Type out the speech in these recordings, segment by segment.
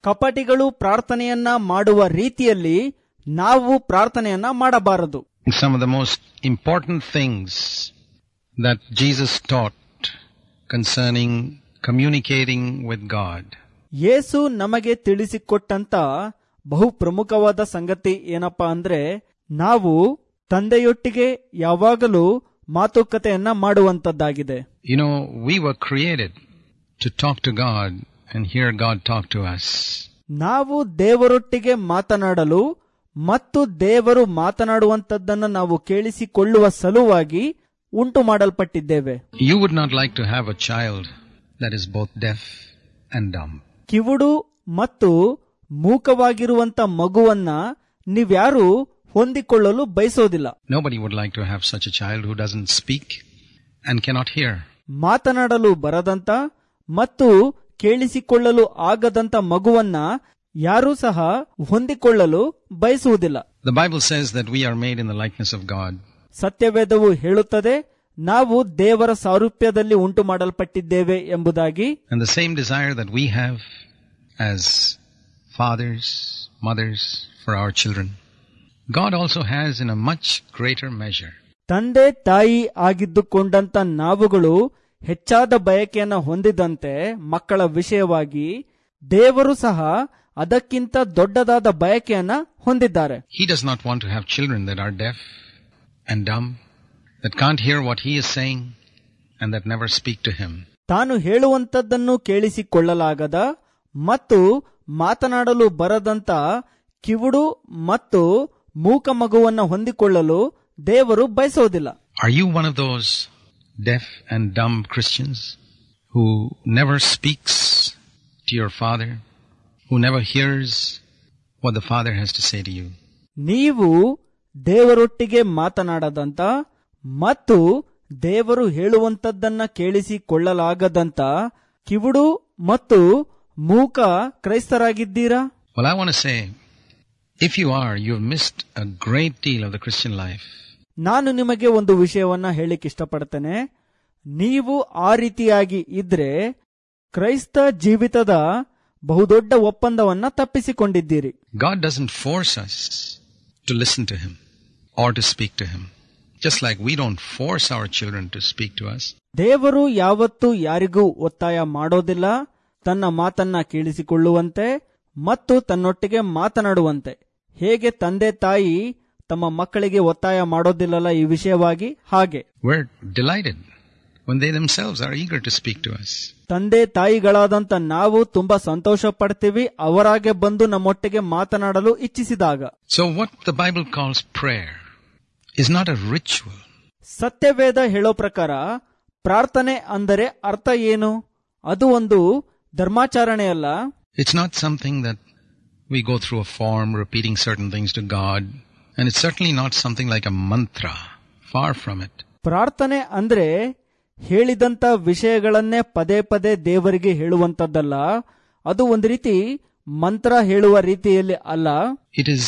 ಕಪಟಿಗಳು ಪ್ರಾರ್ಥನೆಯನ್ನ ಮಾಡುವ ರೀತಿಯಲ್ಲಿ ನಾವು ಪ್ರಾರ್ಥನೆಯನ್ನ ಮಾಡಬಾರದು Some of the most important things that Jesus taught concerning communicating with God ಯೇಸು ನಮಗೆ ತಿಳಿಸಿಕೊಟ್ಟಂತ ಬಹು ಪ್ರಮುಖವಾದ ಸಂಗತಿ ಏನಪ್ಪಾ ಅಂದ್ರೆ ನಾವು ತಂದೆಯೊಟ್ಟಿಗೆ ಯಾವಾಗಲೂ ಮಾತುಕತೆಯನ್ನ ಮಾಡುವಂತದ್ದಾಗಿದೆ You know, we were created to talk to God and hear God talk to us. ನಾವು ದೇವರೊಟ್ಟಿಗೆ ಮಾತನಾಡಲು ಮತ್ತು ದೇವರು ಮಾತನಾಡುವಂತದ್ದನ್ನು ನಾವು ಕೇಳಿಸಿಕೊಳ್ಳುವ ಸಲುವಾಗಿ ಉಂಟು ಮಾಡಲ್ಪಟ್ಟಿದ್ದೇವೆ You would not like to have a child that is both deaf and dumb. ಕಿವುಡು ಮತ್ತು ಮೂಕವಾಗಿರುವಂತ ಮಗುವನ್ನ ನೀವ್ಯಾರು ಹೊಂದಿಕೊಳ್ಳಲು ಬಯಸೋದಿಲ್ಲ Nobody would like to have such a child who doesn't speak and cannot hear. ಮಾತನಾಡಲು ಬರದಂತ ಮತ್ತು ಕೇಳಿಸಿಕೊಳ್ಳಲು ಆಗದಂತ ಮಗುವನ್ನ ಯಾರೂ ಸಹ ಹೊಂದಿಕೊಳ್ಳಲು ಬಯಸುವುದಿಲ್ಲ The Bible says that we are made in the likeness of God. ಸತ್ಯವೇದವು ಹೇಳುತ್ತದೆ ನಾವು ದೇವರ ಸಾರೂಪ್ಯದಲ್ಲಿ ಉಂಟು ಮಾಡಲ್ಪಟ್ಟಿದ್ದೇವೆ ಎಂಬುದಾಗಿ And the same desire that we have as fathers, mothers for our children, God also has in a much greater measure. ತಂದೆ ತಾಯಿ ಆಗಿದ್ದುಕೊಂಡಂತ ನಾವುಗಳು ಹೆಚ್ಚಾದ ಬಯಕೆಯನ್ನ ಹೊಂದಿದಂತೆ ಮಕ್ಕಳ ವಿಷಯವಾಗಿ ದೇವರು ಸಹ ಅದಕ್ಕಿಂತ ದೊಡ್ಡದಾದ ಬಯಕೆಯನ್ನ ಹೊಂದಿದ್ದಾರೆ He does not want to have children that are deaf and dumb, that can't hear what he is saying, and that never speak to him. ತಾನು ಹೇಳುವಂತದ್ದನ್ನು ಕೇಳಿಸಿಕೊಳ್ಳಲಾಗದ ಮತ್ತು ಮಾತನಾಡಲು ಬರದಂತ ಕಿವುಡು ಮತ್ತು ಮೂಕ ಮಗುವನ್ನ ಹೊಂದಿಕೊಳ್ಳಲು ದೇವರು ಬಯಸೋದಿಲ್ಲ Are you one of those deaf and dumb Christians who never speaks to your father, who never hears what the father has to say to you? ನೀವು ದೇವರೊಟ್ಟಿಗೆ ಮಾತನಾಡದಂತ ಮತ್ತು ದೇವರು ಹೇಳುವಂತದ್ದನ್ನ ಕೇಳಿಸಿಕೊಳ್ಳಲಾಗದಂತ ಕಿವುಡು ಮತ್ತು ಮೂಕ ಕ್ರೈಸ್ತರಾಗಿದ್ದೀರಾ Well, I want to say, if you are, you've missed a great deal of the Christian life. ನಾನು ನಿಮಗೆ ಒಂದು ವಿಷಯವನ್ನ ಹೇಳಿಕ್ ಇಷ್ಟಪಡ್ತೇನೆ ನೀವು ಆ ರೀತಿಯಾಗಿ ಇದ್ರೆ ಕ್ರೈಸ್ತ ಜೀವಿತದ ಬಹುದೊಡ್ಡ ಒಪ್ಪಂದವನ್ನ ತಪ್ಪಿಸಿಕೊಂಡಿದ್ದೀರಿ God doesn't force us to listen to Him or to speak to Him. Just like we don't force our children to speak to us. ದೇವರು ಯಾವತ್ತೂ ಯಾರಿಗೂ ಒತ್ತಾಯ ಮಾಡೋದಿಲ್ಲ ತನ್ನ ಮಾತನ್ನ ಕೇಳಿಸಿಕೊಳ್ಳುವಂತೆ ಮತ್ತು ತನ್ನೊಟ್ಟಿಗೆ ಮಾತನಾಡುವಂತೆ ಹೇಗೆ ತಂದೆ ತಾಯಿ ತಮ್ಮ ಮಕ್ಕಳಿಗೆ ಒತ್ತಾಯ ಮಾಡೋದಿಲ್ಲಲ್ಲ ಈ ವಿಷಯವಾಗಿ ಹಾಗೆ We're delighted when they themselves are eager to speak to us. ತಂದೆ ತಾಯಿಗಳಾದಂತ ನಾವು ತುಂಬಾ ಸಂತೋಷ ಪಡ್ತೀವಿ ಅವರಾಗೆ ಬಂದು ನಮ್ಮೊಟ್ಟಿಗೆ ಮಾತನಾಡಲು ಇಚ್ಛಿಸಿದಾಗ So what the Bible calls prayer is not a ritual. ಸತ್ಯವೇದ ಹೇಳೋ ಪ್ರಕಾರ ಪ್ರಾರ್ಥನೆ ಅಂದರೆ ಅರ್ಥ ಏನು ಅದು ಒಂದು ಧರ್ಮಾಚರಣೆಯಲ್ಲ It's not something that we go through a form repeating certain things to God. And it's certainly not something like a mantra. Far from it. ಪ್ರಾರ್ಥನೆ ಅಂದ್ರೆ ಹೇಳಿದಂತ ವಿಷಯಗಳನ್ನೇ ಪದೇ ಪದೇ ದೇವರಿಗೆ ಹೇಳುವಂತದ್ದಲ್ಲ ಅದು ಒಂದು ರೀತಿ ಮಂತ್ರ ಹೇಳುವ ರೀತಿಯಲ್ಲಿ ಅಲ್ಲ It is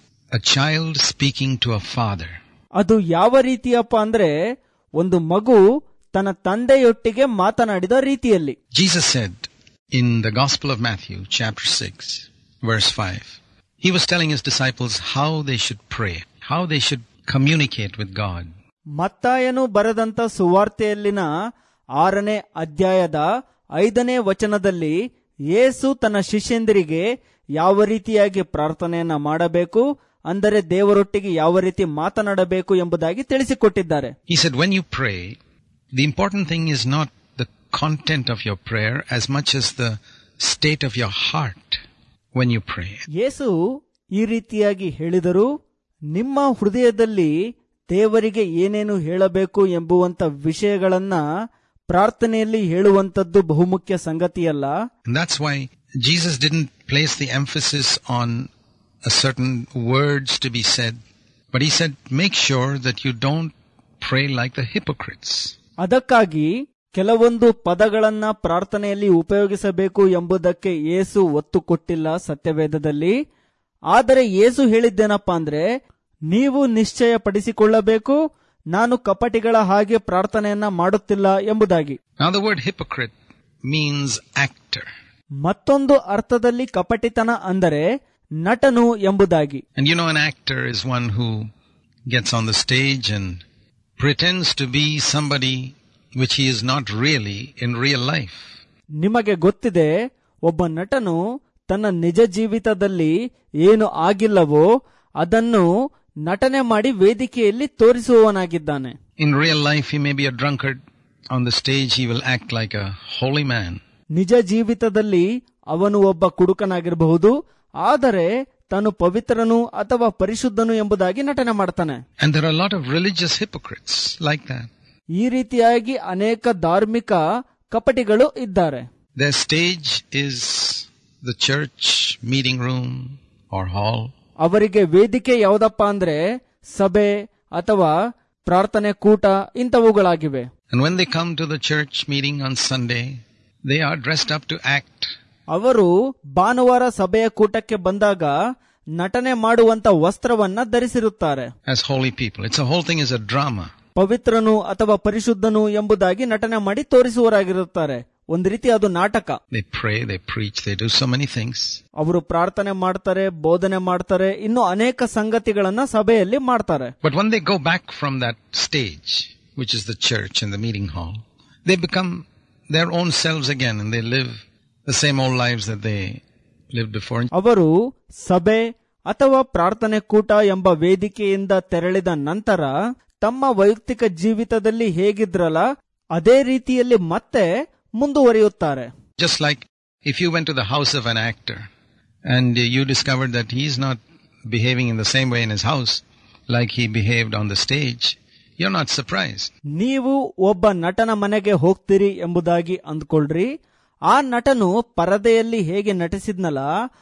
a child speaking to a father. ಅದು ಯಾವ ರೀತಿಯಪ್ಪ ಅಂದ್ರೆ ಒಂದು ಮಗು ತನ್ನ ತಂದೆಯೊಟ್ಟಿಗೆ ಮಾತನಾಡಿದ ರೀತಿಯಲ್ಲಿ Jesus said in the Gospel of Matthew, chapter 6, verse 5, he was telling his disciples how they should pray, how they should communicate with God. ಮತ್ತಾಯನು ಬರೆದಂತ ಸುವಾರ್ತೆಯಲ್ಲಿನ ಆರನೇ ಅಧ್ಯಾಯದ ಐದನೇ ವಚನದಲ್ಲಿ ಯೇಸು ತನ್ನ ಶಿಷ್ಯಂದಿರಿಗೆ ಯಾವ ರೀತಿಯಾಗಿ ಪ್ರಾರ್ಥನೆಯನ್ನ ಮಾಡಬೇಕು ಅಂದರೆ ದೇವರೊಟ್ಟಿಗೆ ಯಾವ ರೀತಿ ಮಾತನಾಡಬೇಕು ಎಂಬುದಾಗಿ ತಿಳಿಸಿಕೊಟ್ಟಿದ್ದಾರೆ He said, when you pray, the important thing is not the content of your prayer as much as the state of your heart when you pray. ಯೇಸು ಈ ರೀತಿಯಾಗಿ ಹೇಳಿದರು ನಿಮ್ಮ ಹೃದಯದಲ್ಲಿ ದೇವರಿಗೆ ಏನೇನು ಹೇಳಬೇಕು ಎಂಬುವಂತ ವಿಷಯಗಳನ್ನ ಪ್ರಾರ್ಥನೆಯಲ್ಲಿ ಹೇಳುವಂತದ್ದು ಬಹುಮುಖ್ಯ ಸಂಗತಿಯಲ್ಲ And that's why Jesus didn't place the emphasis on a certain words to be said, but he said, make sure that you don't pray like the hypocrites. ಅದಕ್ಕಾಗಿ ಕೆಲವೊಂದು ಪದಗಳನ್ನ ಪ್ರಾರ್ಥನೆಯಲ್ಲಿ ಉಪಯೋಗಿಸಬೇಕು ಎಂಬುದಕ್ಕೆ ಯೇಸು ಒತ್ತು ಕೊಟ್ಟಿಲ್ಲ ಸತ್ಯವೇದದಲ್ಲಿ ಆದರೆ ಯೇಸು ಹೇಳಿದ್ದೇನಪ್ಪಾ ಅಂದ್ರೆ ನೀವು ನಿಶ್ಚಯ ಪಡಿಸಿಕೊಳ್ಳಬೇಕು ನಾನು ಕಪಟಿಗಳ ಹಾಗೆ ಪ್ರಾರ್ಥನೆಯನ್ನ ಮಾಡುತ್ತಿಲ್ಲ ಎಂಬುದಾಗಿ Now the word hypocrite means actor. ಮತ್ತೊಂದು ಅರ್ಥದಲ್ಲಿ ಕಪಟಿತನ ಅಂದರೆ ನಟನು ಎಂಬುದಾಗಿ And you know, an actor is one who gets on the stage and pretends to be somebody which he is not really in real life. ನಿಮಗೆ ಗೊತ್ತಿದೆ ಒಬ್ಬ ನಟನು ತನ್ನ ನಿಜ ಜೀವಿತದಲ್ಲಿ ಏನು ಆಗಿಲ್ಲವೋ ಅದನ್ನು ನಟನೆ ಮಾಡಿ ವೇದಿಕೆಯಲ್ಲಿ ತೋರಿಸುವವನಾಗಿದ್ದಾನೆ In real life, he may be a drunkard. On the stage, he will act like a holy man. ನಿಜ ಜೀವಿತದಲ್ಲಿ ಅವನು ಒಬ್ಬ ಕುಡುಕನಾಗಿರಬಹುದು ಆದರೆ ತಾನು ಪವಿತ್ರನು ಅಥವಾ ಪರಿಶುದ್ಧನು ಎಂಬುದಾಗಿ ನಟನೆ ಮಾಡ್ತಾನೆ And there are a lot of religious hypocrites like that. ಈ ರೀತಿಯಾಗಿ ಅನೇಕ ಧಾರ್ಮಿಕ ಕಪಟಿಗಳು ಇದ್ದಾರೆ Their stage is the church meeting room or hall. ಅವರಿಗೆ ವೇದಿಕೆ ಯಾವುದಪ್ಪ ಅಂದ್ರೆ ಸಭೆ ಅಥವಾ ಪ್ರಾರ್ಥನೆ ಕೂಟ ಇಂಥವುಗಳಾಗಿವೆ And when they come to the church meeting on Sunday, they are dressed up to act. ಅವರು ಭಾನುವಾರ ಸಭೆಯ ಕೂಟಕ್ಕೆ ಬಂದಾಗ ನಟನೆ ಮಾಡುವಂತ ವಸ್ತ್ರವನ್ನ ಧರಿಸಿರುತ್ತಾರೆ as holy people. It's a whole thing is a drama. ಪವಿತ್ರನು ಅಥವಾ ಪರಿಶುದ್ಧನು ಎಂಬುದಾಗಿ ನಟನೆ ಮಾಡಿ ತೋರಿಸುವವರಾಗಿರುತ್ತಾರೆ ಒಂದು ರೀತಿ ಅದು ನಾಟಕ They pray, they preach, they do so many things. ಅವರು ಪ್ರಾರ್ಥನೆ ಮಾಡ್ತಾರೆ ಬೋಧನೆ ಮಾಡ್ತಾರೆ ಇನ್ನು ಅನೇಕ ಸಂಗತಿಗಳನ್ನ ಸಭೆಯಲ್ಲಿ ಮಾಡ್ತಾರೆ But when they go back from that stage, which is the church and the meeting hall, they become their own selves again and they live the same old lives that they lived before. ಅವರು ಸಭೆ ಅಥವಾ ಪ್ರಾರ್ಥನೆ ಕೂಟ ಎಂಬ ವೇದಿಕೆಯಿಂದ ತೆರಳಿದ ನಂತರ ತಮ್ಮ ವೈಯಕ್ತಿಕ ಜೀವಿತದಲ್ಲಿ ಹೇಗಿದ್ರಲ್ಲ ಅದೇ ರೀತಿಯಲ್ಲಿ ಮತ್ತೆ ಮುಂದುವರಿಯುತ್ತಾರೆ Just like if you went to the house of an actor and you discovered that he's not behaving in the same way in his house like he behaved on the stage, you're not surprised. ನೀವು ಒಬ್ಬ ನಟನ ಮನೆಗೆ ಹೋಗ್ತೀರಿ ಎಂಬುದಾಗಿ ಅಂದ್ಕೊಳ್ರಿ ಆ ನಟನು ಪರದೆಯಲ್ಲಿ ಹೇಗೆ ನಟಿಸಿದ್ನಲ್ಲ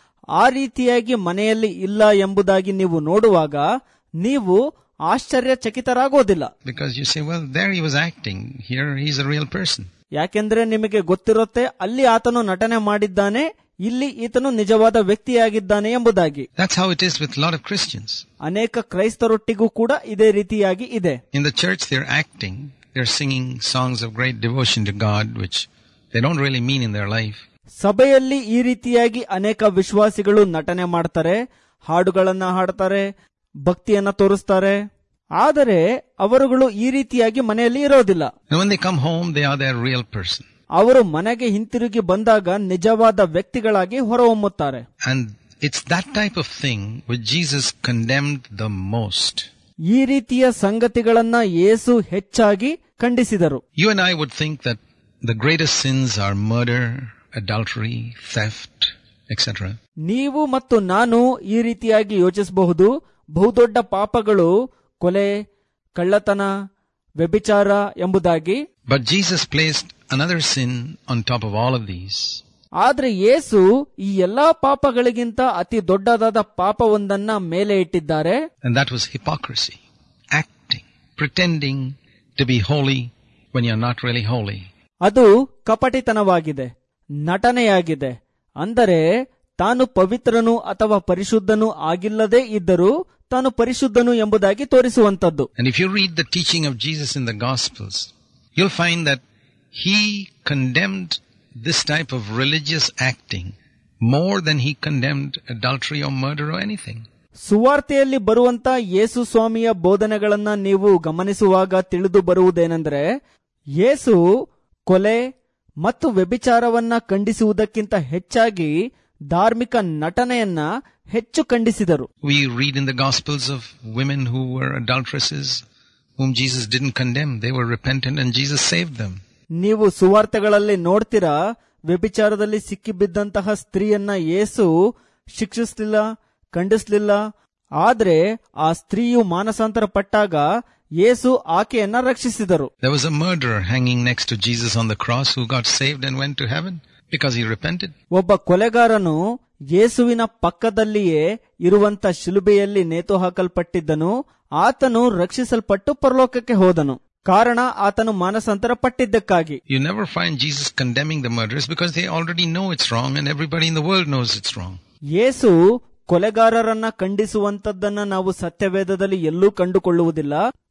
ಆ ರೀತಿಯಾಗಿ ಮನೆಯಲ್ಲಿ ಇಲ್ಲ ಎಂಬುದಾಗಿ ನೀವು ನೋಡುವಾಗ ನೀವು ಆಶ್ಚರ್ಯಚಕಿತರಾಗೋದಿಲ್ಲ Because you say, well, there he was acting. Here he's a real person. ಯಾಕೆಂದ್ರೆ ನಿಮಗೆ ಗೊತ್ತಿರುತ್ತೆ ಅಲ್ಲಿ ಆತನು ನಟನೆ ಮಾಡಿದ್ದಾನೆ ಇಲ್ಲಿ ಈತನು ನಿಜವಾದ ವ್ಯಕ್ತಿಯಾಗಿದ್ದಾನೆ ಎಂಬುದಾಗಿ That's how it is with a lot of Christians. ಅನೇಕ ಕ್ರೈಸ್ತರೊಟ್ಟಿಗೂ ಕೂಡ ಇದೇ ರೀತಿಯಾಗಿ ಇದೆ In the church, they're acting. They're singing songs of great devotion to God, which they don't really mean in their life. ಸಭೆಯಲ್ಲಿ ಈ ರೀತಿಯಾಗಿ ಅನೇಕ ವಿಶ್ವಾಸಿಗಳು ನಟನೆ ಮಾಡ್ತಾರೆ ಹಾಡುಗಳನ್ನ ಹಾಡ್ತಾರೆ ಭಕ್ತಿಯನ್ನ ತೋರಿಸ್ತಾರೆ ಆದರೆ ಅವರುಗಳು ಈ ರೀತಿಯಾಗಿ ಮನೆಯಲ್ಲಿ ಇರೋದಿಲ್ಲ And when they come home, they are their real person. ಅವರು ಮನೆಗೆ ಹಿಂತಿರುಗಿ ಬಂದಾಗ ನಿಜವಾದ ವ್ಯಕ್ತಿಗಳಾಗಿ ಹೊರಹೊಮ್ಮುತ್ತಾರೆ And it's that type of thing which Jesus condemned the most. ಈ ರೀತಿಯ ಸಂಗತಿಗಳನ್ನ ಯೇಸು ಹೆಚ್ಚಾಗಿ ಖಂಡಿಸಿದರು You and I would think that the greatest sins are murder, adultery, theft, etc. ನೀವು ಮತ್ತು ನಾನು ಈ ರೀತಿಯಾಗಿ ಯೋಚಿಸಬಹುದು ಬಹುದೊಡ್ಡ ಪಾಪಗಳು ಕೊಲೆ ಕಳ್ಳತನ ವ್ಯಭಿಚಾರ ಎಂಬುದಾಗಿ But Jesus placed another sin on top of all of these. ಆದ್ರೆ ಯೇಸು ಈ ಎಲ್ಲಾ ಪಾಪಗಳಿಗಿಂತ ಅತಿ ದೊಡ್ಡದಾದ ಪಾಪವೊಂದನ್ನ ಮೇಲೆ ಇಟ್ಟಿದ್ದಾರೆ And that was hypocrisy. Acting, pretending to be holy when you're not really holy. ಅದು ಕಪಟಿತನವಾಗಿದೆ ನಟನೆಯಾಗಿದೆ ಅಂದರೆ ತಾನು ಪವಿತ್ರನು ಅಥವಾ ಪರಿಶುದ್ಧನು ಆಗಿಲ್ಲದೇ ಇದ್ದರೂ ತಾನು ಪರಿಶುದ್ಧನು ಎಂಬುದಾಗಿ ತೋರಿಸುವಂತದ್ದು And if you read the teaching of Jesus in the Gospels, you'll find that he condemned this type of religious acting more than he condemned adultery or murder or anything. ಸುವಾರ್ತೆಯಲ್ಲಿ ಬರುವಂತ ಯೇಸು ಸ್ವಾಮಿಯ ಬೋಧನೆಗಳನ್ನ ನೀವು ಗಮನಿಸುವಾಗ ತಿಳಿದು ಬರುವುದೇನೆಂದ್ರೆ ಯೇಸು ಕೊಲೆ ಮತ್ತು ವ್ಯಭಿಚಾರವನ್ನ ಖಂಡಿಸುವುದಕ್ಕಿಂತ ಹೆಚ್ಚಾಗಿ ಧಾರ್ಮಿಕ ನಟನೆಯನ್ನ ಹೆಚ್ಚು ಖಂಡಿಸಿದರು We read in the Gospels of women who were adulteresses, whom Jesus didn't condemn. They were repentant and Jesus saved them. ನೀವು ಸುವಾರ್ತೆಗಳಲ್ಲಿ ನೋಡ್ತೀರಾ ವ್ಯಭಿಚಾರದಲ್ಲಿ ಸಿಕ್ಕಿಬಿದ್ದಂತಹ ಸ್ತ್ರೀಯನ್ನ ಯೇಸು ಶಿಕ್ಷಿಸಲಿಲ್ಲ ಖಂಡಿಸ್ಲಿಲ್ಲ ಆದ್ರೆ ಆ ಸ್ತ್ರೀಯು ಮಾನಸಾಂತರ ಪಟ್ಟಾಗ ಯೇಸು ಆಕೆಯನ್ನ ರಕ್ಷಿಸಿದರು There was a murderer hanging next to Jesus on the cross who got saved and went to heaven because he repented. ಒಬ್ಬ ಕೊಲೆಗಾರನು ಯೇಸುವಿನ ಪಕ್ಕದಲ್ಲಿಯೇ ಇರುವಂತ ಶಿಲುಬೆಯಲ್ಲಿ ನೇತು ಹಾಕಲ್ಪಟ್ಟಿದ್ದನು ಆತನು ರಕ್ಷಿಸಲ್ಪಟ್ಟು ಪರಲೋಕಕ್ಕೆ ಹೋದನು ಕಾರಣ ಆತನು ಮಾನಸಾಂತರ ಪಟ್ಟಿದ್ದಕ್ಕಾಗಿ You never find Jesus condemning the murderers because they already know it's wrong and everybody in the world knows it's wrong. ಯೇಸು ಕೊಲೆಗಾರರನ್ನ ಖಂಡಿಸುವಂತದ್ದನ್ನ ನಾವು ಸತ್ಯವೇದದಲ್ಲಿ ಎಲ್ಲೂ ಕಂಡುಕೊಳ್ಳುವುದಿಲ್ಲ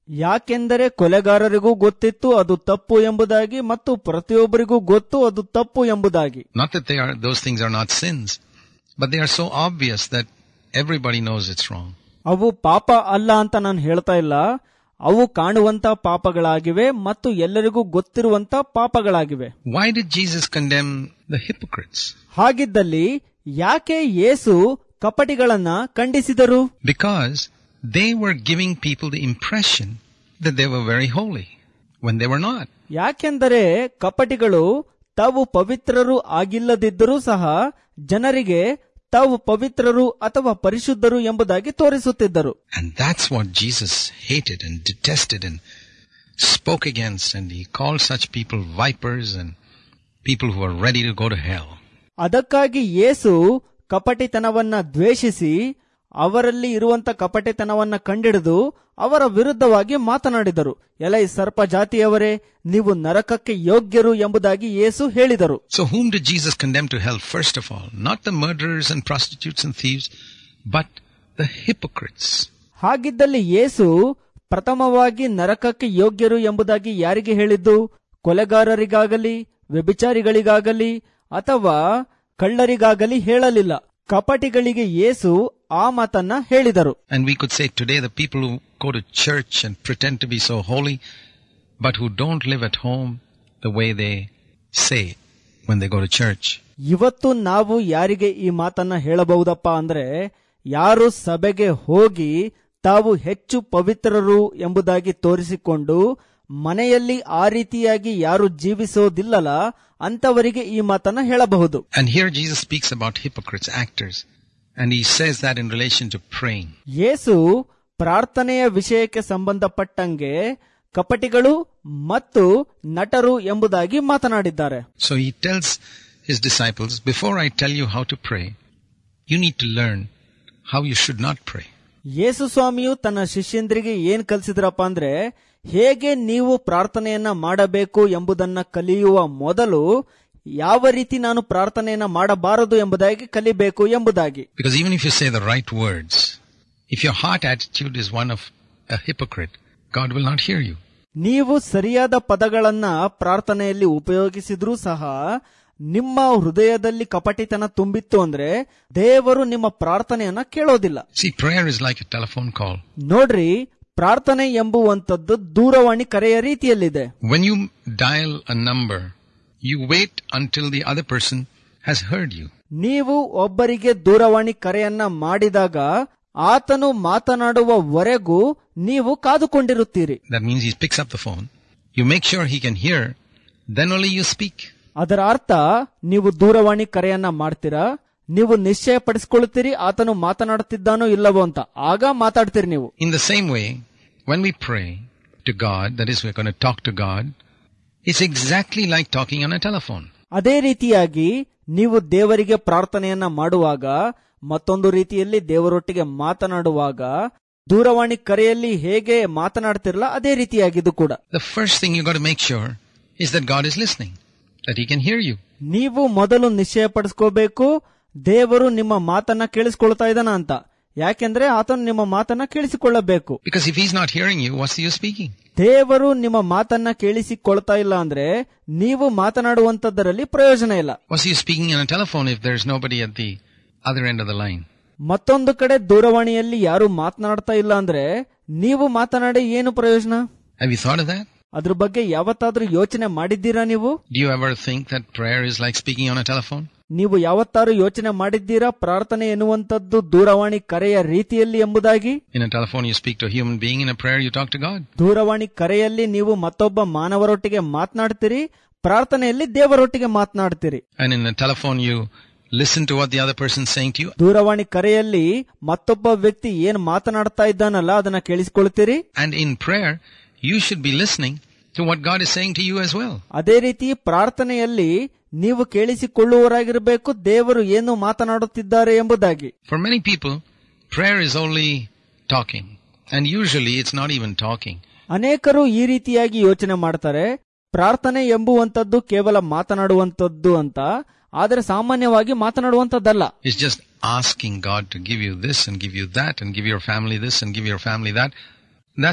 ಯಾಕೆಂದರೆ ಕೊಲೆಗಾರರಿಗೂ ಗೊತ್ತಿತ್ತು ಅದು ತಪ್ಪು ಎಂಬುದಾಗಿ ಮತ್ತು ಪ್ರತಿಯೊಬ್ಬರಿಗೂ ಗೊತ್ತು ಅದು ತಪ್ಪು ಎಂಬುದಾಗಿ Not that they are, those things are not sins, but they are so obvious that everybody knows it's wrong. ಅವು ಪಾಪ ಅಲ್ಲ ಅಂತ ನಾನು ಹೇಳ್ತಾ ಇಲ್ಲ ಅವು ಕಾಣುವಂತ ಪಾಪಗಳಾಗಿವೆ ಮತ್ತು ಎಲ್ಲರಿಗೂ ಗೊತ್ತಿರುವಂತ ಪಾಪಗಳಾಗಿವೆ Why did Jesus condemn the hypocrites? ಹಾಗಿದ್ದಲ್ಲಿ ಯಾಕೆ ಯೇಸು ಕಪಟಿಗಳನ್ನ ಖಂಡಿಸಿದರು Because they were giving people the impression that they were very holy when they were not. ಯಾಕೆಂದರೆ ಕಪಟಿಗಳು ತಾವು ಪವಿತ್ರರು ಆಗಿಲ್ಲದಿದ್ದರೂ ಸಹ ಜನರಿಗೆ ತಾವು ಪವಿತ್ರರು ಅಥವಾ ಪರಿಶುದ್ಧರು ಎಂಬುದಾಗಿ ತೋರಿಸುತ್ತಿದ್ದರು And that's what Jesus hated and detested and spoke against and he called such people vipers and people who are ready to go to hell. ಅದಕ್ಕಾಗಿ ಯೇಸು ಕಪಟಿತನವನ್ನ ದ್ವೇಷಿಸಿ ಅವರಲ್ಲಿ ಇರುವಂತ ಕಪಟಿತನವನ್ನ ಕಂಡಿಡಿದು ಅವರ ವಿರುದ್ಧವಾಗಿ ಮಾತನಾಡಿದರು ಎಲೈ ಸರ್ಪ ಜಾತಿಯವರೇ ನೀವು ನರಕಕ್ಕೆ ಯೋಗ್ಯರು ಎಂಬುದಾಗಿ ಯೇಸು ಹೇಳಿದರು So whom did Jesus condemn to hell first of all? Not the murderers and prostitutes and thieves, but the hypocrites. ಹಾಗಿದ್ದಲ್ಲಿ ಯೇಸು ಪ್ರಥಮವಾಗಿ ನರಕಕ್ಕೆ ಯೋಗ್ಯರು ಎಂಬುದಾಗಿ ಯಾರಿಗೆ ಹೇಳಿದ್ದು ಕೊಲೆಗಾರರಿಗಾಗಲಿ ವ್ಯಭಿಚಾರಿಗಳಿಗಾಗಲಿ ಅಥವಾ ಕಳ್ಳರಿಗಾಗಲಿ ಹೇಳಲಿಲ್ಲ ಕಪಟಿಗಳಿಗೆ ಯೇಸು ಆ ಮಾತನ್ನ ಹೇಳಿದರು And we could say today the people who go to church and pretend to be so holy, but who don't live at home the way they say when they go to church. ಇವತ್ತು ನಾವು ಯಾರಿಗೆ ಈ ಮಾತನ್ನ ಹೇಳಬಹುದಪ್ಪ ಅಂದ್ರೆ ಯಾರು ಸಭೆಗೆ ಹೋಗಿ ತಾವು ಹೆಚ್ಚು ಪವಿತ್ರರು ಎಂಬುದಾಗಿ ತೋರಿಸಿಕೊಂಡು ಮನೆಯಲ್ಲಿ ಆ ರೀತಿಯಾಗಿ ಯಾರು ಜೀವಿಸೋದಿಲ್ಲಲ್ಲ ಅಂತವರಿಗೆ ಈ ಮಾತನ್ನ ಹೇಳಬಹುದು And here Jesus speaks about hypocrites, actors, and he says that in relation to praying. ಯೇಸು ಪ್ರಾರ್ಥನೆಯ ವಿಷಯಕ್ಕೆ ಸಂಬಂಧಪಟ್ಟಂಗೆ ಕಪಟಿಗಳು ಮತ್ತು ನಟರು ಎಂಬುದಾಗಿ ಮಾತನಾಡಿದ್ದಾರೆ So he tells his disciples, before I tell you how to pray, you need to learn how you should not pray. ಯೇಸು ಸ್ವಾಮಿಯು ತನ್ನ ಶಿಷ್ಯಂದ್ರಿಗೆ ಏನ್ ಕಲಿಸಿದ್ರಪ್ಪ ಅಂದ್ರೆ ಹೇಗೆ ನೀವು ಪ್ರಾರ್ಥನೆಯನ್ನ ಮಾಡಬೇಕು ಎಂಬುದನ್ನ ಕಲಿಯುವ ಮೊದಲು ಯಾವ ರೀತಿ ನಾನು ಪ್ರಾರ್ಥನೆಯನ್ನ ಮಾಡಬಾರದು ಎಂಬುದಾಗಿ ಕಲಿಬೇಕು ಎಂಬುದಾಗಿ Because even if you say the right words, if your heart attitude is one of a hypocrite, God will not hear you. ನೀವು ಸರಿಯಾದ ಪದಗಳನ್ನ ಪ್ರಾರ್ಥನೆಯಲ್ಲಿ ಉಪಯೋಗಿಸಿದ್ರೂ ಸಹ ನಿಮ್ಮ ಹೃದಯದಲ್ಲಿ ಕಪಟಿತನ ತುಂಬಿತ್ತು ಅಂದ್ರೆ ದೇವರು ನಿಮ್ಮ ಪ್ರಾರ್ಥನೆಯನ್ನ ಕೇಳೋದಿಲ್ಲ See, prayer is like a telephone call. ನೋಡ್ರಿ ಪ್ರಾರ್ಥನೆ ಎಂಬುವಂತದ್ದು ದೂರವಾಣಿ ಕರೆಯ ರೀತಿಯಲ್ಲಿದೆ When you dial a number, you wait until the other person has heard you. ನೀವು ಒಬ್ಬರಿಗೆ ದೂರವಾಣಿ ಕರೆಯನ್ನ ಮಾಡಿದಾಗ ಆತನು ಮಾತನಾಡುವವರೆಗೂ ನೀವು ಕಾದುಕೊಂಡಿರುತ್ತೀರಿ That means he picks up the phone. You make sure he can hear, then only you speak. ಅದರ ಅರ್ಥ ನೀವು ದೂರವಾಣಿ ಕರೆಯನ್ನ ಮಾಡ್ತೀರಾ ನೀವು ನಿಶ್ಚಯ ಪಡಿಸ್ಕೊಳ್ತೀರಿ ಆತನು ಮಾತನಾಡುತ್ತಿದ್ದಾನೋ ಇಲ್ಲವೋ ಅಂತ ಆಗ ಮಾತಾಡ್ತೀರಿ ನೀವು In the same way, when we pray to God, that is, we're going to talk to God, it's exactly like talking on a telephone. ಅದೇ ರೀತಿಯಾಗಿ ನೀವು ದೇವರಿಗೆ ಪ್ರಾರ್ಥನೆಯನ್ನ ಮಾಡುವಾಗ ಮತ್ತೊಂದು ರೀತಿಯಲ್ಲಿ ದೇವರೊಟ್ಟಿಗೆ ಮಾತನಾಡುವಾಗ ದೂರವಾಣಿ ಕರೆಯಲ್ಲಿ ಹೇಗೆ ಮಾತನಾಡ್ತಿರಲ್ಲ ಅದೇ ರೀತಿಯಾಗಿದ್ದು ಕೂಡ The first thing you got to make sure is that God is listening, that He can hear you. ನೀವು ಮೊದಲು ನಿಶ್ಚಯ ಪಡಿಸ್ಕೋಬೇಕು ದೇವರು ನಿಮ್ಮ ಮಾತನ್ನ ಕೇಳಿಸ್ಕೊಳ್ತಾ ಇದ್ದಾನ ಅಂತ ಯಾಕೆಂದ್ರೆ ಆತನು ನಿಮ್ಮ ಮಾತನ್ನ ಕೇಳಿಸಿಕೊಳ್ಳಬೇಕು Because if He's not hearing you, what's the use speaking? ದೇವರು ನಿಮ್ಮ ಮಾತನ್ನ ಕೇಳಿಸಿಕೊಳ್ತಾ ಇಲ್ಲ ಅಂದ್ರೆ ನೀವು ಮಾತನಾಡುವಂತದ್ದರಲ್ಲಿ ಪ್ರಯೋಜನ ಇಲ್ಲ What's the use speaking on a telephone if there's nobody at the other end of the line? ಮತ್ತೊಂದು ಕಡೆ ದೂರವಾಣಿಯಲ್ಲಿ ಯಾರು ಮಾತನಾಡ್ತಾ ಇಲ್ಲ ಅಂದ್ರೆ ನೀವು ಮಾತನಾಡಿ ಏನು ಪ್ರಯೋಜನ Have you thought of that? ಅದ್ರ ಬಗ್ಗೆ ಯಾವತ್ತಾದ್ರೂ ಯೋಚನೆ ಮಾಡಿದ್ದೀರಾ ನೀವು Do you ever think that prayer is like speaking on a telephone? ನೀವು ಯಾವತ್ತಾರು ಯೋಚನೆ ಮಾಡಿದ್ದೀರಾ ಪ್ರಾರ್ಥನೆ ಎನ್ನುವಂಥದ್ದು ದೂರವಾಣಿ ಕರೆಯ ರೀತಿಯಲ್ಲಿ ಎಂಬುದಾಗಿ In a telephone, you speak to a human being. In a prayer, you talk to God. ದೂರವಾಣಿ ಕರೆಯಲ್ಲಿ ನೀವು ಮತ್ತೊಬ್ಬ ಮಾನವರೊಟ್ಟಿಗೆ ಮಾತನಾಡ್ತೀರಿ ಪ್ರಾರ್ಥನೆಯಲ್ಲಿ ದೇವರೊಟ್ಟಿಗೆ ಮಾತನಾಡ್ತೀರಿ And in a telephone, you listen to what the other person's saying to you. ದೂರವಾಣಿ ಕರೆಯಲ್ಲಿ ಮತ್ತೊಬ್ಬ ವ್ಯಕ್ತಿ ಏನ್ ಮಾತನಾಡ್ತಾ ಇದ್ದಾನಲ್ಲ ಅದನ್ನ ಕೇಳಿಸ್ಕೊಳ್ತೀರಿ And in prayer, you should be listening to what God is saying to you as well. ಅದೇ ರೀತಿ ಪ್ರಾರ್ಥನೆಯಲ್ಲಿ ನೀವು ಕೇಳಿಸಿಕೊಳ್ಳುವವರಾಗಿರಬೇಕು ದೇವರು ಏನು ಮಾತನಾಡುತ್ತಿದ್ದಾರೆ ಎಂಬುದಾಗಿ For many people, prayer is only talking. And usually it's not even talking. ಅನೇಕರು ಈ ರೀತಿಯಾಗಿ ಯೋಚನೆ ಮಾಡ್ತಾರೆ ಪ್ರಾರ್ಥನೆ ಎಂಬುವಂತದ್ದು ಕೇವಲ ಮಾತನಾಡುವಂತದ್ದು ಅಂತ ಆದರೆ ಸಾಮಾನ್ಯವಾಗಿ ಮಾತನಾಡುವಂತದ್ದಲ್ಲ It's just asking God to give you this and give you that and give your family this and give your family that. That's it.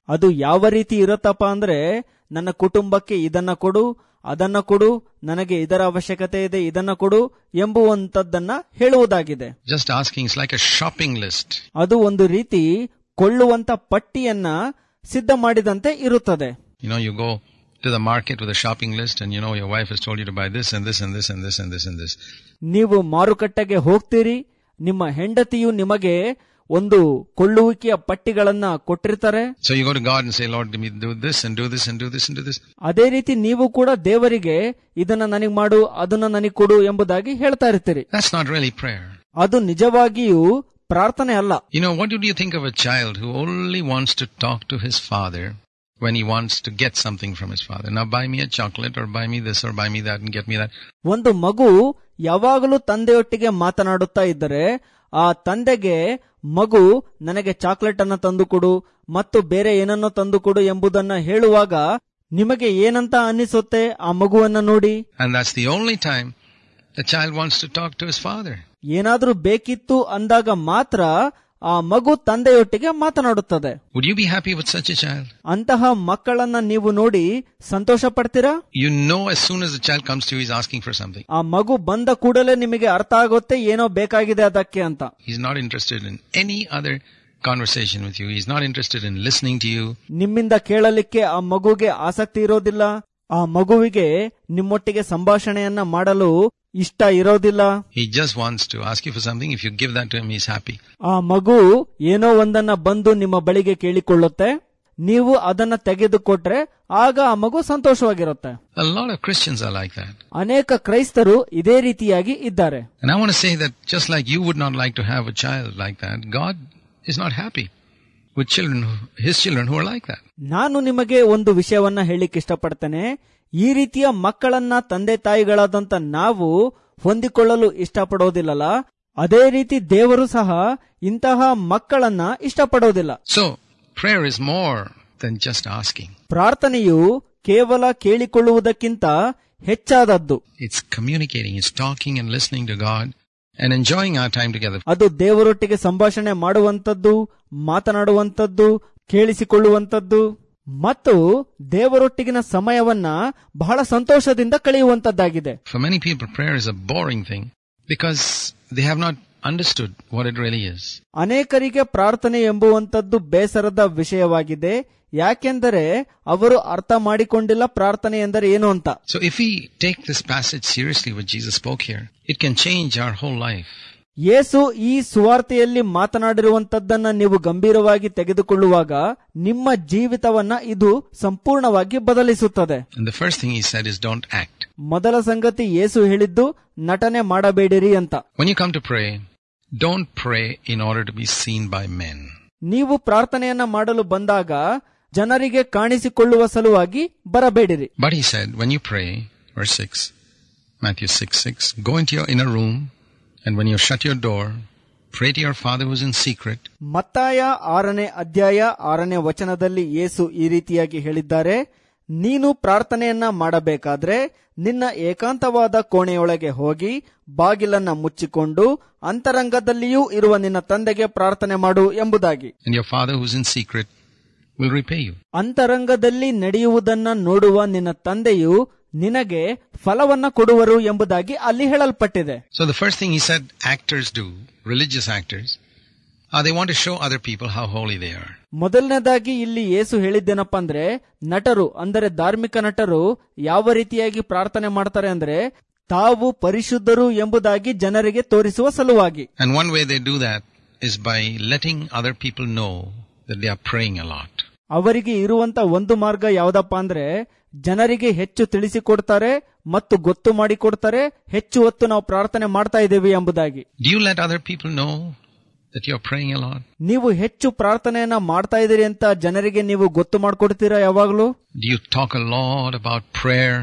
ಅದು ಯಾವ ರೀತಿ ಇರುತ್ತಪ್ಪ ಅಂದ್ರೆ ನನ್ನ ಕುಟುಂಬಕ್ಕೆ ಇದನ್ನ ಕೊಡು ಅದನ್ನ ಕೊಡು ನನಗೆ ಇದರ ಅವಶ್ಯಕತೆ ಇದೆ ಇದನ್ನ ಕೊಡು ಎಂಬುವಂತದ್ದನ್ನ ಹೇಳುವುದಾಗಿದೆ Just asking is like a shopping list. ಅದು ಒಂದು ರೀತಿ ಕೊಳ್ಳುವಂತ ಪಟ್ಟಿಯನ್ನ ಸಿದ್ಧ ಮಾಡಿದಂತೆ ಇರುತ್ತದೆ You know, you go to the market with a shopping list and you know your wife has told you to buy this and this and this and this and this and this. ನೀವು ಮಾರುಕಟ್ಟೆಗೆ ಹೋಗ್ತೀರಿ ನಿಮ್ಮ ಹೆಂಡತಿಯು ನಿಮಗೆ ಒಂದು ಕೊಳ್ಳುವಿಕೆಯ ಪಟ್ಟಿಗಳನ್ನ ಕೊಟ್ಟಿರ್ತಾರೆ So you go to God and say, Lord, give me do this and do this and do this and do this. ಅದೇ ರೀತಿ ನೀವು ಕೂಡ ದೇವರಿಗೆ ಇದನ್ನ ನನಗ್ ಮಾಡು ಅದನ್ನ ನನಗ್ ಕೊಡು ಎಂಬುದಾಗಿ ಹೇಳ್ತಾ ಇರ್ತೀರಿ That's not really prayer. ಅದು ನಿಜವಾಗಿಯೂ ಪ್ರಾರ್ಥನೆ ಅಲ್ಲ You know, what do you think of a child who only wants to talk to his father when he wants to get something from his father? Now buy me a chocolate or buy me this or buy me that and get me that. ಒಂದು ಮಗು ಯಾವಾಗಲೂ ತಂದೆಯೊಟ್ಟಿಗೆ ಮಾತನಾಡುತ್ತಾ ಇದ್ದರೆ ಆ ತಂದೆಗೆ ಮಗು ನನಗೆ chocolate ಅನ್ನ ತಂದುಕೊಡು ಮತ್ತು ಬೇರೆ ಏನನ್ನೋ ತಂದುಕೊಡು ಎಂಬುದನ್ನ ಹೇಳುವಾಗ ನಿಮಗೆ ಏನಂತ ಅನಿಸುತ್ತೆ ಆ ಮಗುವನ್ನ ನೋಡಿ And that's the only time the child wants to talk to his father. ಏನಾದ್ರೂ ಬೇಕಿತ್ತು ಅಂದಾಗ ಮಾತ್ರ ಆ ಮಗು ತಂದೆಯೊಟ್ಟಿಗೆ ಮಾತನಾಡುತ್ತದೆ Would you be happy with such a child? ಅಂತಹ ಮಕ್ಕಳನ್ನ ನೀವು ನೋಡಿ ಸಂತೋಷ ಪಡ್ತೀರಾ You know as soon as the child comes to you, he's asking for something. ಆ ಮಗು ಬಂದ ಕೂಡಲೇ ನಿಮಗೆ ಅರ್ಥ ಆಗುತ್ತೆ ಏನೋ ಬೇಕಾಗಿದೆ ಅದಕ್ಕೆ ಅಂತ He's not interested in any other conversation with you. He's not interested in listening to you. ನಿಮ್ಮಿಂದ ಕೇಳಲಿಕ್ಕೆ ಆ ಮಗುಗೆ ಆಸಕ್ತಿ ಇರೋದಿಲ್ಲ ಆ ಮಗುವಿಗೆ ನಿಮ್ಮೊಟ್ಟಿಗೆ ಸಂಭಾಷಣೆಯನ್ನ ಮಾಡಲು ಇಷ್ಟ ಇರೋದಿಲ್ಲ He just wants to ask you for something. If you give that to him, he's happy. ಆ ಮಗು ಏನೋ ಒಂದನ್ನ ಬಂದು ನಿಮ್ಮ ಬಳಿಗೆ ಕೇಳಿಕೊಳ್ಳುತ್ತೆ ನೀವು ಅದನ್ನ ತೆಗೆದುಕೊಟ್ರೆ ಆಗ ಆ ಮಗು ಸಂತೋಷವಾಗಿರುತ್ತೆ A lot of Christians are like that. ಅನೇಕ ಕ್ರೈಸ್ತರು ಇದೇ ರೀತಿಯಾಗಿ ಇದ್ದಾರೆ And I want to say that just like you would not like to have a child like that, God is not happy with children, who- His children who are like that. ನಾನು ನಿಮಗೆ ಒಂದು ವಿಷಯವನ್ನ ಹೇಳಿಕ್ಕೆ ಇಷ್ಟಪಡ್ತೇನೆ ಈ ರೀತಿಯ ಮಕ್ಕಳನ್ನ ತಂದೆ ತಾಯಿಗಳಾದಂತ ನಾವು ಹೊಂದಿಕೊಳ್ಳಲು ಇಷ್ಟಪಡೋದಿಲ್ಲಲ್ಲ ಅದೇ ರೀತಿ ದೇವರು ಸಹ ಇಂತಹ ಮಕ್ಕಳನ್ನ ಇಷ್ಟಪಡೋದಿಲ್ಲ So, prayer is more than just asking. ಪ್ರಾರ್ಥನೆಯು ಕೇವಲ ಕೇಳಿಕೊಳ್ಳುವುದಕ್ಕಿಂತ ಹೆಚ್ಚಾದದ್ದು It's communicating, it's talking and listening to God and enjoying our time together. ಅದು ದೇವರೊಟ್ಟಿಗೆ ಸಂಭಾಷಣೆ ಮಾಡುವಂತದ್ದು ಮಾತನಾಡುವಂತದ್ದು ಕೇಳಿಸಿಕೊಳ್ಳುವಂತದ್ದು ಮತ್ತು ದೇವರೊಟ್ಟಿಗಿನ ಸಮಯವನ್ನ ಬಹಳ ಸಂತೋಷದಿಂದ ಕಳೆಯುವಂತದ್ದಾಗಿದೆ For many people, prayer is a boring thing because they have not understood what it really is. ಅನೇಕರಿಗೆ ಪ್ರಾರ್ಥನೆ ಎಂಬುವಂತದ್ದು ಬೇಸರದ ವಿಷಯವಾಗಿದೆ ಯಾಕೆಂದರೆ ಅವರು ಅರ್ಥ ಮಾಡಿಕೊಂಡಿಲ್ಲ ಪ್ರಾರ್ಥನೆ ಎಂದರೆ ಏನು ಅಂತ So if we take this passage seriously, what Jesus spoke here, it can change our whole life. ಯೇಸು ಈ ಸುವಾರ್ತೆಯಲ್ಲಿ ಮಾತನಾಡಿರುವಂತದ್ದನ್ನ ನೀವು ಗಂಭೀರವಾಗಿ ತೆಗೆದುಕೊಳ್ಳುವಾಗ ನಿಮ್ಮ ಜೀವಿತವನ್ನ ಇದು ಸಂಪೂರ್ಣವಾಗಿ ಬದಲಿಸುತ್ತದೆ And the first thing he said is don't act. ಮೊದಲ ಸಂಗತಿ ಯೇಸು ಹೇಳಿದ್ದು ನಟನೆ ಮಾಡಬೇಡಿರಿ ಅಂತ When you come to pray, don't pray in order to be seen by men. ನೀವು ಪ್ರಾರ್ಥನೆಯನ್ನ ಮಾಡಲು ಬಂದಾಗ ಜನರಿಗೆ ಕಾಣಿಸಿಕೊಳ್ಳುವ ಸಲುವಾಗಿ ಬರಬೇಡಿರಿ But he said, when you pray, verse 6, Matthew 6, 6, go into your inner room, and when you shut your door, pray to your Father who's in secret, ಮತ್ತಾಯ ಆರನೇ ಅಧ್ಯಾಯ ಆರನೇ ವಚನದಲ್ಲಿ ಯೇಸು ಈ ರೀತಿಯಾಗಿ ಹೇಳಿದ್ದಾರೆ ನೀನು ಪ್ರಾರ್ಥನೆಯನ್ನ ಮಾಡಬೇಕಾದ್ರೆ ನಿನ್ನ ಏಕಾಂತವಾದ ಕೋಣೆಯೊಳಗೆ ಹೋಗಿ ಬಾಗಿಲನ್ನ ಮುಚ್ಚಿಕೊಂಡು ಅಂತರಂಗದಲ್ಲಿಯೂ ಇರುವ ನಿನ್ನ ತಂದೆಗೆ ಪ್ರಾರ್ಥನೆ ಮಾಡು ಎಂಬುದಾಗಿ and your Father who's in secret will repay you. ಅಂತರಂಗದಲ್ಲಿ ನಡೆಯುವುದನ್ನ ನೋಡುವ ನಿನ್ನ ತಂದೆಯು ನಿನಗೆ ಫಲವನ್ನ ಕೊಡುವರು ಎಂಬುದಾಗಿ ಅಲ್ಲಿ ಹೇಳಲ್ಪಟ್ಟಿದೆ So the first thing he said actors do, religious actors, uh, they want to show other people how holy they are. ಮೊದಲನೇದಾಗಿ ಇಲ್ಲಿ ಯೇಸು ಹೇಳಿದ್ದೇನಪ್ಪ ಅಂದ್ರೆ ನಟರು ಅಂದರೆ ಧಾರ್ಮಿಕ ನಟರು ಯಾವ ರೀತಿಯಾಗಿ ಪ್ರಾರ್ಥನೆ ಮಾಡ್ತಾರೆ ಅಂದ್ರೆ ತಾವು ಪರಿಶುದ್ಧರು ಎಂಬುದಾಗಿ ಜನರಿಗೆ ತೋರಿಸುವ ಸಲುವಾಗಿ And one way they do that is by letting other people know that they are praying a lot. ಅವರಿಗೆ ಇರುವಂತ ಒಂದು ಮಾರ್ಗ ಯಾವ್ದಪ್ಪ ಅಂದ್ರೆ ಜನರಿಗೆ ಹೆಚ್ಚು ತಿಳಿಸಿಕೊಡ್ತಾರೆ ಮತ್ತು ಗೊತ್ತು ಮಾಡಿಕೊಡ್ತಾರೆ ಹೆಚ್ಚು ಹೊತ್ತು ನಾವು ಪ್ರಾರ್ಥನೆ ಮಾಡ್ತಾ ಇದ್ದೇವೆ ಎಂಬುದಾಗಿ Do you let other people know that you're praying a lot? ನೀವು ಹೆಚ್ಚು ಪ್ರಾರ್ಥನೆಯನ್ನ ಮಾಡ್ತಾ ಇದ್ದೀರಿ ಅಂತ ಜನರಿಗೆ ನೀವು ಗೊತ್ತು ಮಾಡ್ಕೊಡ್ತೀರಾ ಯಾವಾಗ್ಲೂ Do you talk a lot about prayer,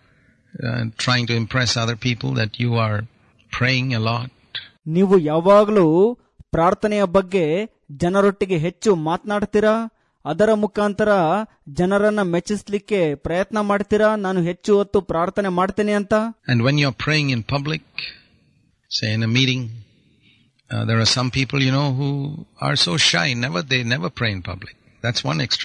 uh, trying to impress other people that you are praying a lot? ನೀವು ಯಾವಾಗಲೂ ಪ್ರಾರ್ಥನೆಯ ಬಗ್ಗೆ ಜನರೊಟ್ಟಿಗೆ ಹೆಚ್ಚು ಮಾತನಾಡ್ತೀರಾ ಅದರ ಮುಖಾಂತರ ಜನರನ್ನ ಮೆಚ್ಚಿಸ್ಲಿಕ್ಕೆ ಪ್ರಯತ್ನ ಮಾಡ್ತೀರಾ ನಾನು ಹೆಚ್ಚು ಹೊತ್ತು ಪ್ರಾರ್ಥನೆ ಮಾಡ್ತೇನೆ ಅಂತ And when you're praying in public, say in a meeting, uh, there are some people, you know, who are so shy, never, they never pray in public. That's one extreme.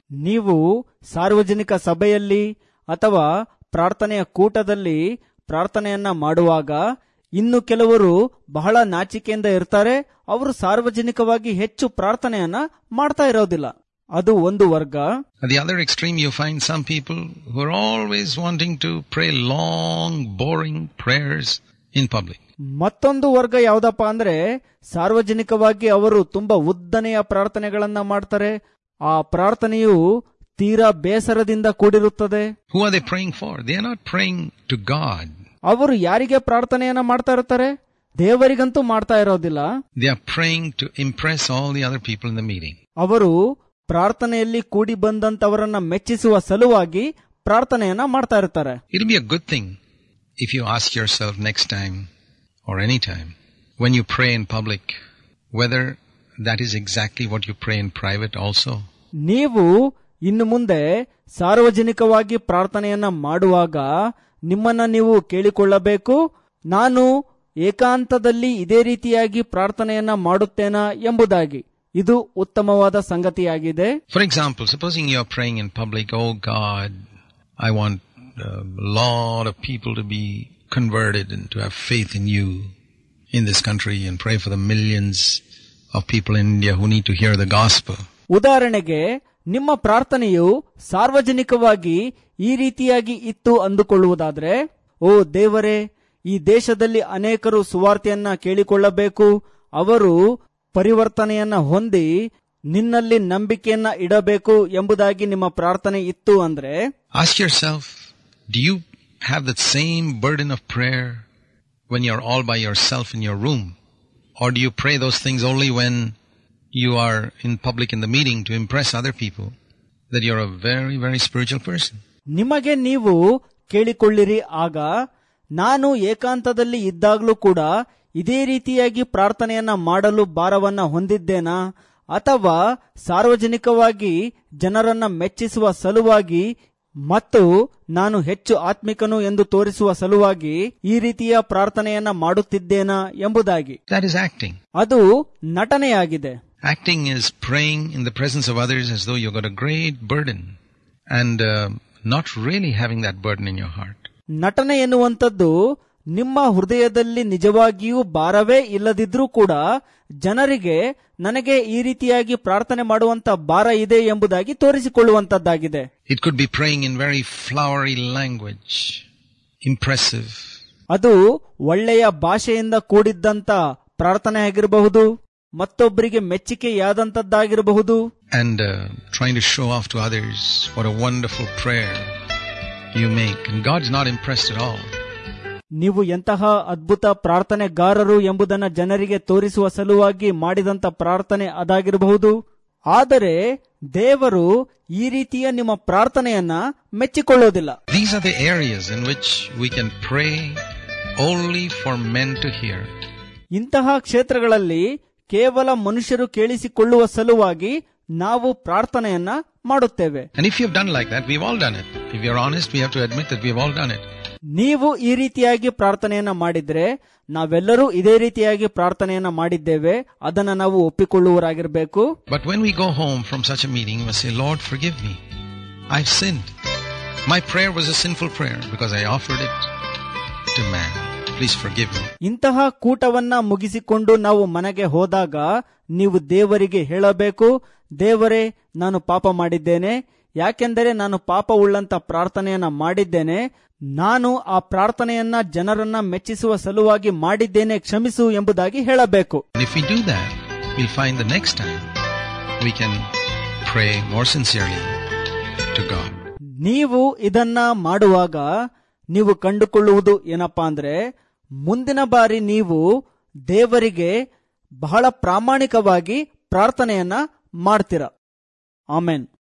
ನೀವು ಸಾರ್ವಜನಿಕ ಸಭೆಯಲ್ಲಿ ಅಥವಾ ಪ್ರಾರ್ಥನೆಯ ಕೂಟದಲ್ಲಿ ಪ್ರಾರ್ಥನೆಯನ್ನ ಮಾಡುವಾಗ ಇನ್ನು ಕೆಲವರು ಬಹಳ ನಾಚಿಕೆಯಿಂದ ಇರ್ತಾರೆ ಅವರು ಸಾರ್ವಜನಿಕವಾಗಿ ಹೆಚ್ಚು ಪ್ರಾರ್ಥನೆಯನ್ನ ಮಾಡ್ತಾ ಇರೋದಿಲ್ಲ ಅದು ಒಂದು ವರ್ಗ At the other extreme, you find some people who are always wanting to pray long, boring prayers in public. ಮತ್ತೊಂದು ವರ್ಗ ಯಾವ್ದಪ್ಪ ಅಂದ್ರೆ ಸಾರ್ವಜನಿಕವಾಗಿ ಅವರು ತುಂಬಾ ಉದ್ದನೆಯ ಪ್ರಾರ್ಥನೆಗಳನ್ನ ಮಾಡ್ತಾರೆ ಆ ಪ್ರಾರ್ಥನೆಯು ತೀರಾ ಬೇಸರದಿಂದ ಕೂಡಿರುತ್ತದೆ Who are they praying for? They are not praying to God. ಅವರು ಯಾರಿಗೆ ಪ್ರಾರ್ಥನೆಯನ್ನ ಮಾಡ್ತಾ ಇರ್ತಾರೆ ದೇವರಿಗಂತೂ ಮಾಡ್ತಾ ಇರೋದಿಲ್ಲ They are praying to impress all the other people in the meeting. ಅವರು ಪ್ರಾರ್ಥನೆಯಲ್ಲಿ ಕೂಡಿ ಬಂದಂತವರನ್ನ ಮೆಚ್ಚಿಸುವ ಸಲುವಾಗಿ ಪ್ರಾರ್ಥನೆಯನ್ನ ಮಾಡ್ತಾ ಇರ್ತಾರೆ It'll be a good thing if you ask yourself next time or any time when you pray in public whether that is exactly what you pray in private also. ನೀವು ಇನ್ನು ಮುಂದೆ ಸಾರ್ವಜನಿಕವಾಗಿ ಪ್ರಾರ್ಥನೆಯನ್ನ ಮಾಡುವಾಗ ನಿಮ್ಮನ್ನ ನೀವು ಕೇಳಿಕೊಳ್ಳಬೇಕು ನಾನು ಏಕಾಂತದಲ್ಲಿ ಇದೇ ರೀತಿಯಾಗಿ ಪ್ರಾರ್ಥನೆಯನ್ನ ಮಾಡುತ್ತೇನಾ ಎಂಬುದಾಗಿ ಇದು ಉತ್ತಮವಾದ ಸಂಗತಿಯಾಗಿದೆ For example, supposing you're praying in public, oh God, I want a lot of people to be converted and to have faith in you in this country and pray for the millions of people in India who need to hear the gospel. ಉದಾಹರಣೆಗೆ ನಿಮ್ಮ ಪ್ರಾರ್ಥನೆಯು ಸಾರ್ವಜನಿಕವಾಗಿ ಈ ರೀತಿಯಾಗಿ ಇತ್ತು ಅಂದುಕೊಳ್ಳುವುದಾದ್ರೆ ಓ ದೇವರೇ ಈ ದೇಶದಲ್ಲಿ ಅನೇಕರು ಸುವಾರ್ತೆಯನ್ನ ಕೇಳಿಕೊಳ್ಳಬೇಕು ಅವರು ಪರಿವರ್ತನೆಯನ್ನ ಹೊಂದಿ ನಿನ್ನಲ್ಲಿ ನಂಬಿಕೆಯನ್ನ ಇಡಬೇಕು ಎಂಬುದಾಗಿ ನಿಮ್ಮ ಪ್ರಾರ್ಥನೆ ಇತ್ತು ಅಂದ್ರೆ Ask yourself, do you have that same burden of prayer when you're all by yourself in your room? Or do you pray those things only when you are in public in the meeting to impress other people that you're a very, very spiritual person? ನಿಮಗೆ ನೀವು ಕೇಳಿಕೊಳ್ಳಿರಿ ಆಗ ನಾನು ಏಕಾಂತದಲ್ಲಿ ಇದ್ದಾಗಲೂ ಕೂಡ ಇದೇ ರೀತಿಯಾಗಿ ಪ್ರಾರ್ಥನೆಯನ್ನ ಮಾಡಲು ಭಾರವನ್ನ ಹೊಂದಿದ್ದೇನಾ ಅಥವಾ ಸಾರ್ವಜನಿಕವಾಗಿ ಜನರನ್ನ ಮೆಚ್ಚಿಸುವ ಸಲುವಾಗಿ ಮತ್ತು ನಾನು ಹೆಚ್ಚು ಆತ್ಮಿಕನು ಎಂದು ತೋರಿಸುವ ಸಲುವಾಗಿ ಈ ರೀತಿಯ ಪ್ರಾರ್ಥನೆಯನ್ನ ಮಾಡುತ್ತಿದ್ದೇನಾ ಎಂಬುದಾಗಿ That is acting. ಅದು ನಟನೆಯಾಗಿದೆ Acting is praying in the presence of others as though you've got a great burden and uh, not really having that burden in your heart. ನಟನೆ ಎನ್ನುವಂಥದ್ದು ನಿಮ್ಮ ಹೃದಯದಲ್ಲಿ ನಿಜವಾಗಿಯೂ ಭಾರವೇ ಇಲ್ಲದಿದ್ರೂ ಕೂಡ ಜನರಿಗೆ ನನಗೆ ಈ ರೀತಿಯಾಗಿ ಪ್ರಾರ್ಥನೆ ಮಾಡುವಂತ ಭಾರ ಇದೆ ಎಂಬುದಾಗಿ ತೋರಿಸಿಕೊಳ್ಳುವಂತದ್ದಾಗಿದೆ It could be praying in very flowery language, impressive, ಅದು ಒಳ್ಳೆಯ ಭಾಷೆಯಿಂದ ಕೂಡಿದ್ದಂತ ಪ್ರಾರ್ಥನೆ ಆಗಿರಬಹುದು ಮತ್ತೊಬ್ಬರಿಗೆ ಮೆಚ್ಚುಗೆಯಾದಂತದ್ದಾಗಿರಬಹುದು and uh, trying to show off to others what a wonderful prayer you make. And God's not impressed at all. ನೀವು ಎಂತಹ ಅದ್ಭುತ ಪ್ರಾರ್ಥನೆಗಾರರು ಎಂಬುದನ್ನ ಜನರಿಗೆ ತೋರಿಸುವ ಸಲುವಾಗಿ ಮಾಡಿದಂತ ಪ್ರಾರ್ಥನೆ ಅದಾಗಿರಬಹುದು ಆದರೆ ದೇವರು ಈ ರೀತಿಯ ನಿಮ್ಮ ಪ್ರಾರ್ಥನೆಯನ್ನ ಮೆಚ್ಚಿಕೊಳ್ಳೋದಿಲ್ಲ These are the areas in which we can pray only for men to hear. ಇಂತಹ ಕ್ಷೇತ್ರಗಳಲ್ಲಿ ಕೇವಲ ಮನುಷ್ಯರು ಕೇಳಿಸಿಕೊಳ್ಳುವ ಸಲುವಾಗಿ ನಾವು ಪ್ರಾರ್ಥನೆಯನ್ನ ಮಾಡುತ್ತೇವೆ And if you've done like that, we've all done it. If you're honest, we have to admit that we've all done it. ನೀವು ಈ ರೀತಿಯಾಗಿ ಪ್ರಾರ್ಥನೆಯನ್ನ ಮಾಡಿದ್ರೆ ನಾವೆಲ್ಲರೂ ಇದೇ ರೀತಿಯಾಗಿ ಪ್ರಾರ್ಥನೆಯನ್ನ ಮಾಡಿದ್ದೇವೆ ಅದನ್ನ ನಾವು ಒಪ್ಪಿಕೊಳ್ಳುವರಾಗಿರ್ಬೇಕು But when we go home from such a meeting, we must say, Lord, forgive me. I've sinned. My prayer was a sinful prayer because I offered it to man. Please forgive me. ಇಂತಹ ಕೂಟವನ್ನ ಮುಗಿಸಿಕೊಂಡು ನಾವು ಮನೆಗೆ ಹೋದಾಗ ನೀವು ದೇವರಿಗೆ ಹೇಳಬೇಕು ದೇವರೇ ನಾನು ಪಾಪ ಮಾಡಿದ್ದೇನೆ ಯಾಕೆಂದರೆ ನಾನು ಪಾಪ ಉಳ್ಳಂತ ಪ್ರಾರ್ಥನೆಯನ್ನ ಮಾಡಿದ್ದೇನೆ ನಾನು ಆ ಪ್ರಾರ್ಥನೆಯನ್ನ ಜನರನ್ನ ಮೆಚ್ಚಿಸುವ ಸಲುವಾಗಿ ಮಾಡಿದ್ದೇನೆ ಕ್ಷಮಿಸು ಎಂಬುದಾಗಿ ಹೇಳಬೇಕು And if we do that, we'll find the next time we can pray more sincerely to God. ನೀವು ಇದನ್ನ ಮಾಡುವಾಗ ನೀವು ಕಂಡುಕೊಳ್ಳುವುದು ಏನಪ್ಪಾ ಅಂದ್ರೆ ಮುಂದಿನ ಬಾರಿ ನೀವು ದೇವರಿಗೆ ಬಹಳ ಪ್ರಾಮಾಣಿಕವಾಗಿ ಪ್ರಾರ್ಥನೆಯನ್ನ ಮಾಡ್ತೀರ ಆಮೇನ್